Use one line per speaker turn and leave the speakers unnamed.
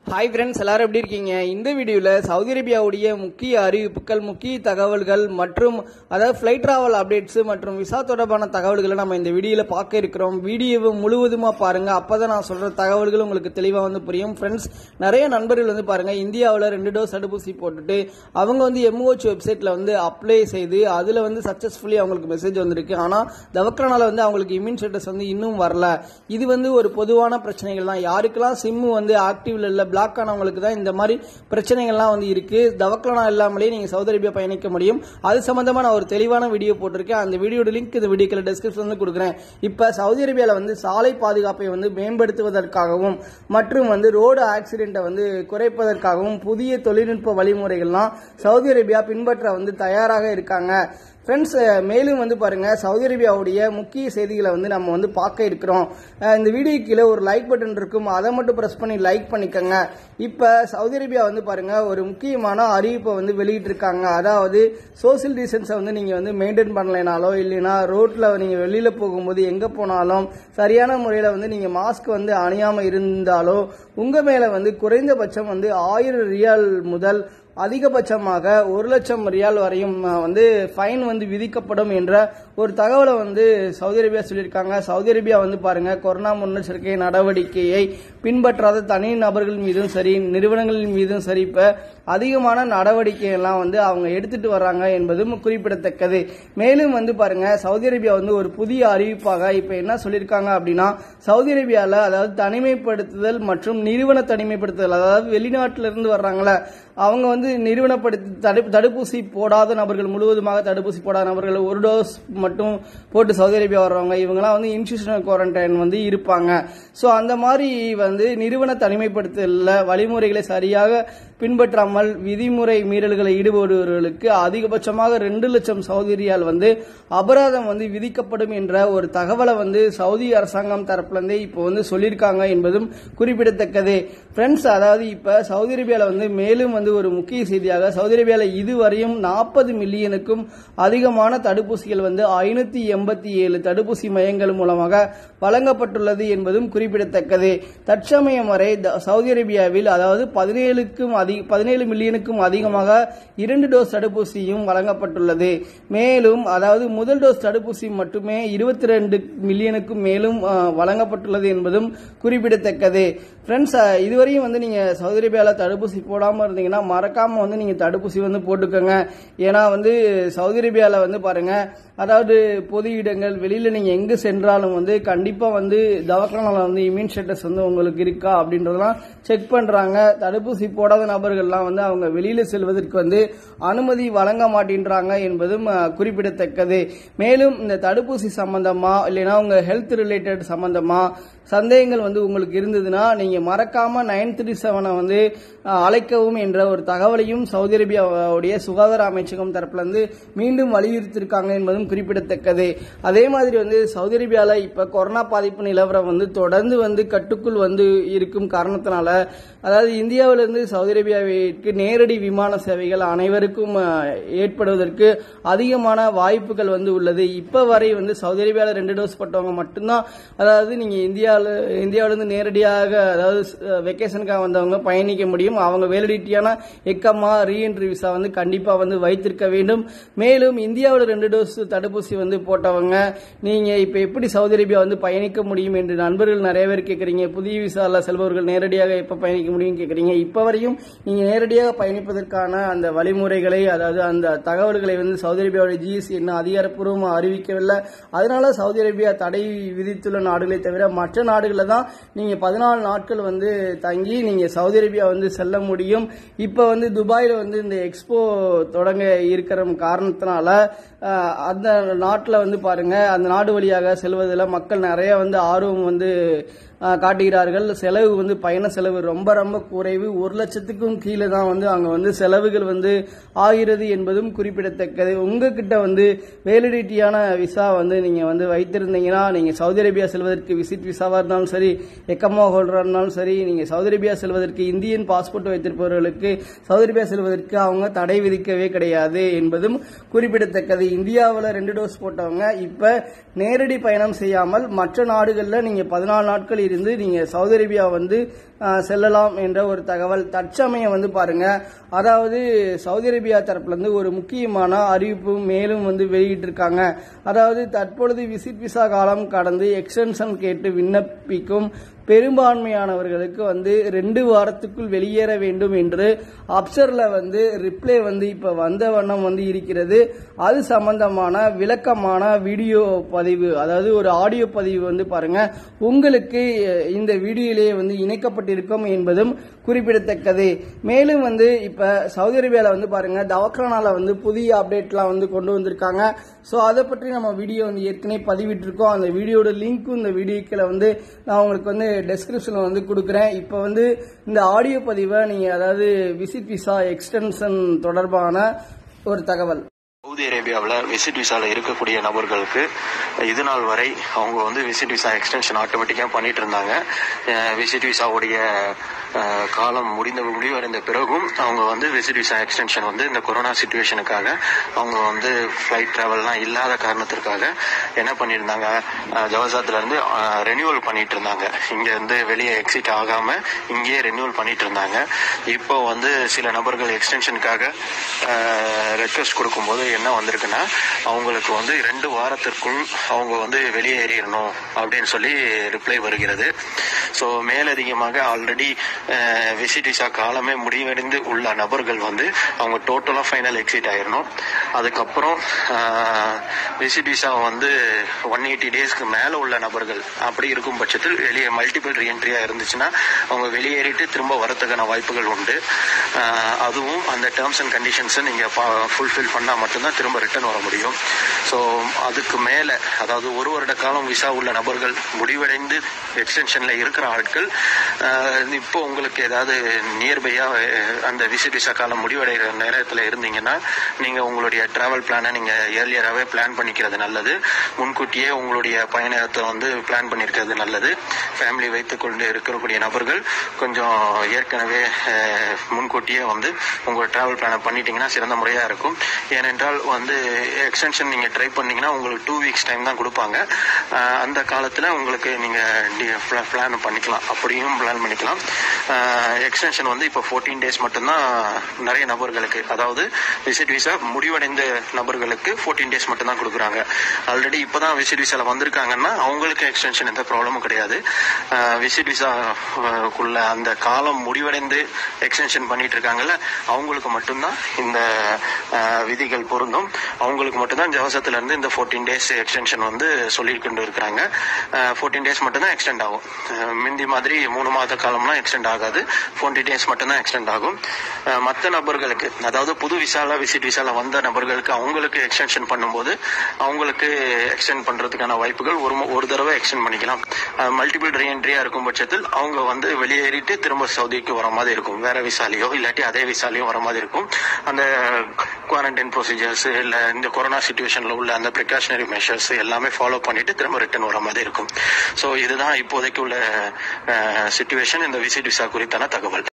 hi friends எல்லாரும் எப்படி இருக்கீங்க இந்த வீடியோவில் சவுதி அரேபியாவுடைய முக்கிய அறிவிப்புகள் முக்கிய தகவல்கள் மற்றும் அதாவது ஃப்ளைட் ட்ராவல் அப்டேட்ஸ் மற்றும் விசா தொடர்பான தகவல்களை நம்ம இந்த வீடியோவில் பார்க்க இருக்கிறோம் வீடியோவை முழுவதுமாக பாருங்க அப்பதான் நான் சொல்ற தகவல்கள் உங்களுக்கு தெளிவாக வந்து புரியும் ஃப்ரெண்ட்ஸ் நிறைய நண்பர்கள் வந்து பாருங்க இந்தியாவில் ரெண்டு டோஸ் தடுப்பூசி போட்டுட்டு அவங்க வந்து எம்ஓஹெச் வெப்சைட்ல வந்து அப்ளை செய்து அதில் வந்து சக்சஸ்ஃபுல்லி அவங்களுக்கு மெசேஜ் வந்திருக்கு ஆனால் தவக்கரனால வந்து அவங்களுக்கு இம்யூன் ஸ்டேட்டஸ் வந்து இன்னும் வரல இது வந்து ஒரு பொதுவான பிரச்சனைகள் தான் யாருக்கெல்லாம் சிம் வந்து ஆக்டிவ்ல இல்ல பிளாக் ஆனவங்களுக்கு தான் இந்த மாதிரி பிரச்சனைகள்லாம் வந்து இருக்கு தவக்கலனா இல்லாமலே நீங்க சவுதி அரேபியா பயணிக்க முடியும் அது சம்பந்தமா நான் ஒரு தெளிவான வீடியோ போட்டிருக்கேன் அந்த வீடியோட லிங்க் இந்த வீடியோக்களை டிஸ்கிரிப்ஷன் வந்து கொடுக்குறேன் இப்ப சவுதி அரேபியால வந்து சாலை பாதுகாப்பை வந்து மேம்படுத்துவதற்காகவும் மற்றும் வந்து ரோடு ஆக்சிடென்ட்டை வந்து குறைப்பதற்காகவும் புதிய தொழில்நுட்ப வழிமுறைகள்லாம் சவுதி அரேபியா பின்பற்ற வந்து தயாராக இருக்காங்க ஃப்ரெண்ட்ஸ் மேலும் வந்து பாருங்க சவுதி அரேபியாவுடைய முக்கிய செய்திகளை வந்து நம்ம வந்து பார்க்க இருக்கிறோம் அஹ் இந்த வீடியோ கீழே ஒரு லைக் பட்டன் இருக்கும் அதை மட்டும் பிரஸ் பண்ணி லைக் பண்ணிக்கோங்க இப்போ சவுதி அரேபியா வந்து பாருங்க ஒரு முக்கியமான அறிவிப்பை வந்து வெளியிட்டிருக்காங்க அதாவது சோசியல் டிஸ்டன்ஸை வந்து நீங்க வந்து மெயின்டைன் பண்ணலைனாலோ இல்லைன்னா ரோட்ல நீங்க வெளியில போகும்போது எங்க போனாலும் சரியான முறையில் வந்து நீங்க மாஸ்க் வந்து அணியாம இருந்தாலோ உங்க மேல வந்து குறைந்தபட்சம் வந்து ஆயிரம் ரியால் முதல் அதிகபட்சமாக ஒரு லட்சம் ரியால் வரையும் அஹ், வந்து ஃபைன் வந்து விதிக்கப்படும் என்ற ஒரு தகவலை வந்து சவுதி அரேபியா சொல்லியிருக்காங்க சவுதி அரேபியா வந்து பாருங்க கொரோனா முன்னெச்சரிக்கை நடவடிக்கையை பின்பற்றாத தனி நபர்கள் மீதும் சரி நிறுவனங்கள் மீதும் சரி இப்ப அதிகமான நடவடிக்கை எல்லாம் வந்து அவங்க எடுத்துட்டு வர்றாங்க என்பதும் குறிப்பிடத்தக்கது மேலும் வந்து பாருங்க சவுதி அரேபியா வந்து ஒரு புதிய அறிவிப்பாக இப்ப என்ன சொல்லியிருக்காங்க அப்படின்னா சவுதி அரேபியால அதாவது தனிமைப்படுத்துதல் மற்றும் நிறுவன தனிமைப்படுத்துதல் அதாவது வெளிநாட்டில இருந்து வர்றாங்களே அவங்க வந்து நிறுவனப்படுத்தி தடுப்பு தடுப்பூசி போடாத நபர்கள் முழுவதுமாக தடுப்பூசி போடாத நபர்கள் ஒரு டோஸ் மட்டும் போட்டு சவுதி அரேபியா வர்றவங்க இவங்கெல்லாம் வந்து இன்ஸ்டியூஷனல் குவாரண்டைன் வந்து இருப்பாங்க ஸோ அந்த மாதிரி வந்து நிறுவன தனிமைப்படுத்தல வழிமுறைகளை சரியாக பின்பற்றாமல் விதிமுறை மீறல்களை ஈடுபடுபவர்களுக்கு அதிகபட்சமாக ரெண்டு லட்சம் சவுதி ரியால் வந்து அபராதம் வந்து விதிக்கப்படும் என்ற ஒரு தகவலை வந்து சவுதி அரசாங்கம் தரப்புலேருந்தே இப்போ வந்து சொல்லியிருக்காங்க என்பதும் குறிப்பிடத்தக்கது ஃப்ரெண்ட்ஸ் அதாவது இப்போ சவுதி அரேபியாவில் வந்து மேலும் வந்து ஒரு முக்கிய செய்தியாக சவுதி அரேபியாவில் இதுவரையும் நாற்பது மில்லியனுக்கும் அதிகமான தடுப்பூசிகள் வந்து ஐநூத்தி எண்பத்தி ஏழு தடுப்பூசி மையங்கள் மூலமாக வழங்கப்பட்டுள்ளது என்பதும் குறிப்பிடத்தக்கது தற்சமயம் வரை த- சவுதி அரேபியாவில் அதாவது பதினேழுக்கும் அதிக பதினேழு மில்லியனுக்கும் அதிகமாக இரண்டு டோஸ் தடுப்பூசியும் வழங்கப்பட்டுள்ளது மேலும் அதாவது முதல் டோஸ் தடுப்பூசி மட்டுமே இருபத்தி ரெண்டு மில்லியனுக்கும் மேலும் ஆ, வழங்கப்பட்டுள்ளது என்பதும் குறிப்பிடத்தக்கது ஃப்ரெண்ட்ஸ் இதுவரையும் வந்து நீங்க சவுதி அரேபியாவில் தடுப்பூசி போடாம இருந்தீங்கன்னா மறக்காம வந்து நீங்க தடுப்பூசி வந்து போட்டுக்கோங்க ஏன்னா வந்து சவுதி அரேபியாவில் வந்து பாருங்க அதாவது பொது இடங்கள் வெளியில நீங்க எங்க சென்றாலும் வந்து கண்டிப்பா வந்து தவக்கனால வந்து இம்யூன் ஸ்டேட்டஸ் வந்து உங்களுக்கு இருக்கா அப்படின்றதெல்லாம் செக் பண்றாங்க தடுப்பூசி போடாத நபர்கள்லாம் வந்து அவங்க வெளியில செல்வதற்கு வந்து அனுமதி வழங்க மாட்டேன்றாங்க என்பதும் அஹ், குறிப்பிடத்தக்கது மேலும் இந்த தடுப்பூசி சம்பந்தமா இல்லைன்னா உங்க ஹெல்த் ரிலேட்டட் சம்பந்தமா சந்தேகங்கள் வந்து உங்களுக்கு இருந்ததுன்னா நீங்க மறக்காம நைன் த்ரீ செவனை வந்து அஹ், அழைக்கவும் என்ற ஒரு தகவலையும் சவுதி அரேபியாவுடைய சுகாதார அமைச்சகம் தரப்புல இருந்து மீண்டும் வலியுறுத்தியிருக்காங்க என்பதும் குறிப்பிடத்தக்கது அதே மாதிரி வந்து சவுதி அரேபியாவில் இப்ப கொரோனா பாதிப்பு நிலவரம் வந்து தொடர்ந்து வந்து கட்டுக்குள் வந்து இருக்கும் காரணத்தினால அதாவது இந்தியாவிலிருந்து சவுதி அரேபியாவிற்கு நேரடி விமான சேவைகள் அனைவருக்கும் அஹ், ஏற்படுவதற்கு அதிகமான வாய்ப்புகள் வந்து உள்ளது இப்ப வரை வந்து சவுதி அரேபியாவில் ரெண்டு டோஸ் போட்டவங்க மட்டும்தான் அதாவது நீங்க இந்தியாவில் இந்தியாவிலிருந்து நேரடியாக அதாவது வெக்கேஷனுக்காக வந்தவங்க பயணிக்க முடியும் அவங்க வேலிடிட்டியான எக்கமா ரீஎன்ட்ரி விசா வந்து கண்டிப்பா வந்து வைத்திருக்க வேண்டும் மேலும் இந்தியாவில் ரெண்டு டோஸ் தடுப்பூசி வந்து போட்டவங்க நீங்க இப்ப எப்படி சவுதி அரேபியா வந்து பயணிக்க முடியும் என்று நண்பர்கள் நிறைய பேர் கேட்கறீங்க புதிய விசால செல்பவர்கள் நேரடியாக எப்ப பயணிக்க முடியும் கேட்கறீங்க இப்ப வரையும் நீங்க நேரடியாக பயணிப்பதற்கான அந்த வழிமுறைகளை அதாவது அந்த தகவல்களை வந்து சவுதி அரேபியாவுடைய ஜிஎஸ்டி இன்னும் அதிகாரப்பூர்வமாக அறிவிக்கவில்லை அதனால சவுதி அரேபியா தடை விதித்துள்ள நாடுகளை தவிர மற்ற நாடுகளில் தான் நீங்க பதினாலு நாட்கள் வந்து தங்கி நீங்க சவுதி அரேபியா வந்து செல்ல முடியும் இப்ப வந்து துபாயில வந்து இந்த எக்ஸ்போ தொடங்க இருக்கிற காரணத்தினால அஹ், அந்த நாட்டில் வந்து பாருங்க அந்த நாடு வழியாக செல்வதில் மக்கள் நிறைய வந்து ஆர்வம் வந்து அஹ், காட்டுகிறார்கள் செலவு வந்து பயண செலவு ரொம்ப ரொம்ப குறைவு ஒரு லட்சத்துக்கும் கீழே தான் வந்து அங்கே வந்து செலவுகள் வந்து ஆகிறது என்பதும் குறிப்பிடத்தக்கது உங்ககிட்ட வந்து வேலிடிட்டியான விசா வந்து நீங்க வந்து வைத்திருந்தீங்கன்னா நீங்க சவுதி அரேபியா செல்வதற்கு விசிட் விசாவா இருந்தாலும் சரி எக்கமா ஹோல்டரா இருந்தாலும் சரி நீங்க சவுதி அரேபியா செல்வதற்கு இந்தியன் பாஸ்போர்ட் வைத்திருப்பவர்களுக்கு சவுதி அரேபியா செல்வதற்கு அவங்க தடை விதிக்கவே கிடையாது என்பதும் குறிப்பிடத்தக்கது இந்தியாவில் ரெண்டு டோஸ் போட்டவங்க இப்ப நேரடி பயணம் செய்யாமல் மற்ற நாடுகளில் நீங்க பதினாலு நாட்கள் இருந்து நீங்க சவுதி அரேபியா வந்து ஆஹ், செல்லலாம் என்ற ஒரு தகவல் தற்சமயம் வந்து பாருங்க அதாவது சவுதி அரேபியா தரப்புல இருந்து ஒரு முக்கியமான அறிவிப்பு மேலும் வந்து வெளியிட்டிருக்காங்க அதாவது தற்பொழுது விசிட் விசா காலம் கடந்து எக்ஸ்டென்ஷன் கேட்டு விண்ணப்பிக்கும் பெரும்பான்மையானவர்களுக்கு வந்து ரெண்டு வாரத்துக்குள் வெளியேற வேண்டும் என்று அப்சர்ல வந்து ரிப்ளை வந்து இப்ப வந்த வண்ணம் வந்து இருக்கிறது அது சம்பந்தமான விளக்கமான வீடியோ பதிவு அதாவது ஒரு ஆடியோ பதிவு வந்து பாருங்க உங்களுக்கு அஹ், இந்த வீடியோயிலே வந்து இணைக்கப்பட்டிருக்கும் என்பதும் குறிப்பிடத்தக்கது மேலும் வந்து இப்ப சவுதி அரேபியால வந்து பாருங்க தவக்ரானால வந்து புதிய அப்டேட்லாம் வந்து கொண்டு வந்திருக்காங்க ஸோ அதை பற்றி நம்ம வீடியோ வந்து ஏற்கனவே பதிவிட்டிருக்கோம் அந்த வீடியோட லிங்க்கும் இந்த வீடியோக்கில் வந்து நான் உங்களுக்கு வந்து டெஸ்கிரிப்ஷனில் வந்து கொடுக்குறேன் இப்போ வந்து இந்த ஆடியோ பதிவை நீங்கள் அதாவது விசிட் விசா எக்ஸ்டென்ஷன் தொடர்பான ஒரு தகவல்
சவுதி அரேபியாவில் விசிட் விசால இருக்கக்கூடிய நபர்களுக்கு இது நாள் வரை அவங்க வந்து விசிட் விசா எக்ஸ்டென்ஷன் ஆட்டோமேட்டிக்காக பண்ணிட்டு இருந்தாங்க விசிட் விசாவுடைய அஹ், காலம் முடிந்த முடிவடைந்த பிறகும் அவங்க வந்து விசிட் விசா எக்ஸ்டென்ஷன் வந்து இந்த கொரோனா சுச்சுவேஷனுக்காக அவங்க வந்து ஃப்ளைட் ட்ராவல்லாம் இல்லாத காரணத்திற்காக என்ன பண்ணியிருந்தாங்க அஹ், ஜவசாத்துல இருந்து ரெனியூவல் பண்ணிட்டு இருந்தாங்க இங்க இருந்து வெளியே எக்ஸிட் ஆகாம இங்கேயே ரெனியூவல் பண்ணிட்டு இருந்தாங்க இப்போ வந்து சில நபர்கள் எக்ஸ்டென்ஷனுக்காக ரெக்வஸ்ட் கொடுக்கும்போது என்ன வந்திருக்குன்னா அவங்களுக்கு வந்து ரெண்டு வாரத்திற்குள் அவங்க வந்து வெளியேறிடணும் அப்படின்னு சொல்லி ரிப்ளை வருகிறது ஸோ மேலதிகமாக ஆல்ரெடி விசிட் விசா காலமே முடிவடைந்து உள்ள நபர்கள் வந்து அவங்க டோட்டலாக ஃபைனல் எக்ஸிட் ஆயிடணும் அதுக்கப்புறம் விசிட் விசா வந்து ஒன் எயிட்டி டேஸ்க்கு மேலே உள்ள நபர்கள் அப்படி இருக்கும் பட்சத்தில் வெளியே மல்டிபிள் ரீஎன்ட்ரியாக இருந்துச்சுன்னா அவங்க வெளியேறிட்டு திரும்ப வரத்துக்கான வாய்ப்புகள் உண்டு ஆஹ் அதுவும் அந்த டேர்ம்ஸ் அண்ட் கண்டிஷன்ஸை நீங்கள் ஃபுல்ஃபில் பண்ணால் மட்டும்தான் திரும்ப ரிட்டர்ன் வர முடியும் ஸோ அதுக்கு மேலே அதாவது ஒரு வருட காலம் விசா உள்ள நபர்கள் முடிவடைந்து எக்ஸ்டென்ஷனில் இருக்கிற ஆட்கள் ஆஹ் இப்போ உங்களுக்கு ஏதாவது நியர்பையாக அந்த விசிட் விசா காலம் முடிவடைகிற நேரத்தில் இருந்தீங்கன்னா நீங்கள் உங்களுடைய ட்ராவல் பிளானை நீங்கள் ஏர்லியராகவே பிளான் பண்ணிக்கிறது நல்லது முன்கூட்டியே உங்களுடைய பயணத்தை வந்து பிளான் பண்ணியிருக்கிறது நல்லது ஃபேமிலி வைத்துக்கொண்டு இருக்கக்கூடிய நபர்கள் கொஞ்சம் ஏற்கனவே அஹ், முன்கூட்டியே வந்து உங்களோட ட்ராவல் பிளானை பண்ணிட்டீங்கன்னா சிறந்த முறையாக இருக்கும் ஏனென்றால் வந்து எக்ஸ்டென்ஷன் நீங்கள் ட்ரை பண்ணீங்கன்னா உங்களுக்கு டூ வீக்ஸ் டைம் தான் கொடுப்பாங்க அஹ், அந்த காலத்தில் உங்களுக்கு நீங்கள் பிளான் பண்ணிக்கலாம் அப்படியும் பிளான் பண்ணிக்கலாம் எக்ஸ்டென்ஷன் வந்து இப்போ ஃபோர்டீன் டேஸ் மட்டும்தான் நிறைய நபர்களுக்கு அதாவது விசிட் விசா முடிவடைந்த நபர்களுக்கு ஃபோர்டீன் டேஸ் மட்டும்தான் கொடுக்குறாங்க ஆல்ரெடி இப்போ தான் விசிட் விசாவில் வந்திருக்காங்கன்னா அவங்களுக்கு எக்ஸ்டென்ஷன் எந்த ப்ராப்ளமும் கிடையாது விசிட் விசாக்குள்ள அந்த காலம் முடிவடைந்து எக்ஸ்டென்ஷன் பண்ணிட்டு இருக்காங்கல்ல அவங்களுக்கு மட்டும்தான் இந்த அஹ், விதிகள் பொருந்தும் அவங்களுக்கு மட்டும்தான் ஜவசத்துல இருந்து இந்த ஃபோர்டீன் டேஸ் எக்ஸ்டென்ஷன் வந்து சொல்லிட்டு கொண்டு இருக்கிறாங்க ஃபோர்டீன் டேஸ் மட்டும்தான் எக்ஸ்டெண்ட் ஆகும் அஹ், மிந்தி மாதிரி மூணு மாத காலம்லாம் எக்ஸ்டெண்ட் ஆகாது ஃபோர்ட்டி டேஸ் மட்டும்தான் எக்ஸ்டெண்ட் ஆகும் மற்ற நபர்களுக்கு அதாவது புது விசால விசிட் விசால வந்த நபர்களுக்கு அவங்களுக்கு எக்ஸ்டென்ஷன் பண்ணும்போது அவங்களுக்கு எக்ஸ்டெண்ட் பண்றதுக்கான வாய்ப்புகள் ஒரு மு- ஒரு தடவை எக்ஸ்டெண்ட் பண்ணிக்கலாம் மல்டிபிள் ரீஎன்ட்ரியா இருக்கும் பட்சத்தில் அவங்க வந்து வெளியேறிட்டு திரும்ப சவுதிக்கு வர மாதிரி இருக்கும் வேற விசாலையோ இல்லாட்டி அதே விசாலையோ வர மாதிரி இருக்கும் அந்த குவாரண்டைன் ப்ரொசீஜர்ஸ் இல்ல இந்த கொரோனா சுச்சுவேஷன்ல உள்ள அந்த ப்ரிகாஷனரி மெஷர்ஸ் எல்லாமே ஃபாலோ பண்ணிட்டு திரும்ப ரிட்டர்ன் வர மாதிரி இருக்கும் ஸோ இதுதான் இப்போதைக்கு உள்ள சுச்சுவேஷன் இந்த விசிட் விசா குறித்தான தகவல்